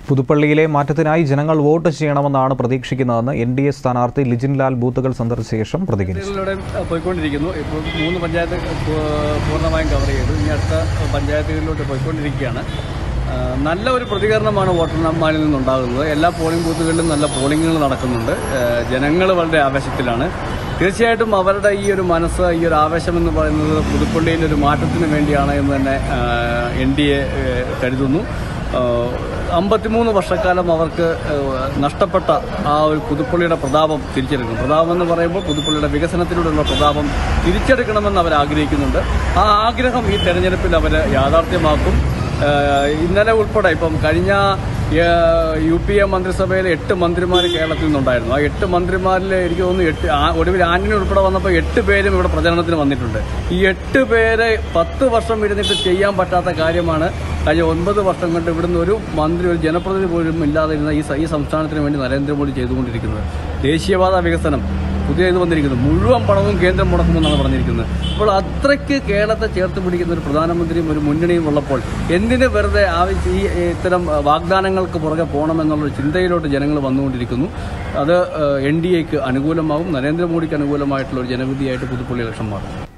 പുതുപ്പള്ളിയിലെ മാറ്റത്തിനായി ജനങ്ങൾ വോട്ട് ചെയ്യണമെന്നാണ് പ്രതീക്ഷിക്കുന്നതെന്ന് എൻ ഡി എ സ്ഥാനാർത്ഥി ലിജിൻ ലാൽ ബൂത്തുകൾ സന്ദർശിച്ച ശേഷം പ്രതികരിച്ചു പഞ്ചായത്തുകളിലൂടെ പോയിക്കൊണ്ടിരിക്കുന്നു ഇപ്പോൾ മൂന്ന് പഞ്ചായത്ത് പൂ- പൂർണ്ണമായും കവർ ചെയ്തു ഇനി അടുത്ത പഞ്ചായത്തുകളിലോട്ട് പോയിക്കൊണ്ടിരിക്കുകയാണ് ആ, നല്ല ഒരു പ്രതികരണമാണ് വോട്ടർമാരിൽ നിന്നുണ്ടാകുന്നത് എല്ലാ പോളിംഗ് ബൂത്തുകളിലും നല്ല പോളിംഗുകൾ നടക്കുന്നുണ്ട് ജനങ്ങൾ വളരെ ആവേശത്തിലാണ് തീർച്ചയായിട്ടും അവരുടെ ഈ ഒരു മനസ്സ് ഈ ഒരു ആവേശം എന്ന് പറയുന്നത് പുതുപ്പള്ളിയിൽ ഒരു മാറ്റത്തിന് വേണ്ടിയാണ് എന്ന് തന്നെ എൻ ഡി എ കരുതുന്നു അമ്പത്തിമൂന്ന് വർഷക്കാലം അവർക്ക് ഏഹ്, നഷ്ടപ്പെട്ട ആ ഒരു പുതുപ്പള്ളിയുടെ പ്രതാപം തിരിച്ചെടുക്കണം പ്രതാപം എന്ന് പറയുമ്പോൾ പുതുപ്പള്ളിയുടെ വികസനത്തിലൂടെയുള്ള പ്രതാപം തിരിച്ചെടുക്കണമെന്ന് അവർ ആഗ്രഹിക്കുന്നുണ്ട് ആ ആഗ്രഹം ഈ തെരഞ്ഞെടുപ്പിൽ അവർ യാഥാർത്ഥ്യമാക്കും ഏഹ്, ഇന്നലെ ഉൾപ്പെടെ ഇപ്പം കഴിഞ്ഞ ഏഹ്, യു പി എ മന്ത്രിസഭയിൽ എട്ട് മന്ത്രിമാർ കേരളത്തിൽ നിന്നുണ്ടായിരുന്നു ആ എട്ട് മന്ത്രിമാരിൽ എനിക്ക് തോന്നുന്നു എട്ട് ആ- ഒടുവിൽ ആന്റണി ഉൾപ്പെടെ വന്നപ്പോൾ എട്ട് പേരും ഇവിടെ പ്രചരണത്തിന് വന്നിട്ടുണ്ട് ഈ എട്ട് പേരെ പത്ത് വർഷം ഇരുന്നിട്ട് ചെയ്യാൻ പറ്റാത്ത കാര്യമാണ് കഴിഞ്ഞ ഒൻപത് വർഷം കൊണ്ട് ഇവിടുന്ന് ഒരു മന്ത്രി ഒരു ജനപ്രതിനിധി പോലും ഇല്ലാതിരുന്ന ഈ സ- ഈ സംസ്ഥാനത്തിന് വേണ്ടി നരേന്ദ്രമോദി ചെയ്തുകൊണ്ടിരിക്കുന്നത് ദേശീയപാത വികസനം പുതിയ ഇത് വന്നിരിക്കുന്നു മുഴുവൻ പണവും കേന്ദ്രം മുടക്കുമെന്നാണ് പറഞ്ഞിരിക്കുന്നത് അപ്പോൾ അത്രയ്ക്ക് കേരളത്തെ ചേർത്ത് പിടിക്കുന്ന ഒരു പ്രധാനമന്ത്രിയും ഒരു മുന്നണിയും ഉള്ളപ്പോൾ എന്തിന് വെറുതെ ആവശ്യ ഈ ഇത്തരം വാഗ്ദാനങ്ങൾക്ക് പുറകെ പോകണമെന്നുള്ള ചിന്തയിലോട്ട് ജനങ്ങൾ വന്നുകൊണ്ടിരിക്കുന്നു അത് എൻ ഡി എക്ക് അനുകൂലമാവും നരേന്ദ്രമോദിക്ക് അനുകൂലമായിട്ടുള്ള ഒരു ജനവിധിയായിട്ട് പുതുപ്പള്ളി ഇലക്ഷൻ മാറും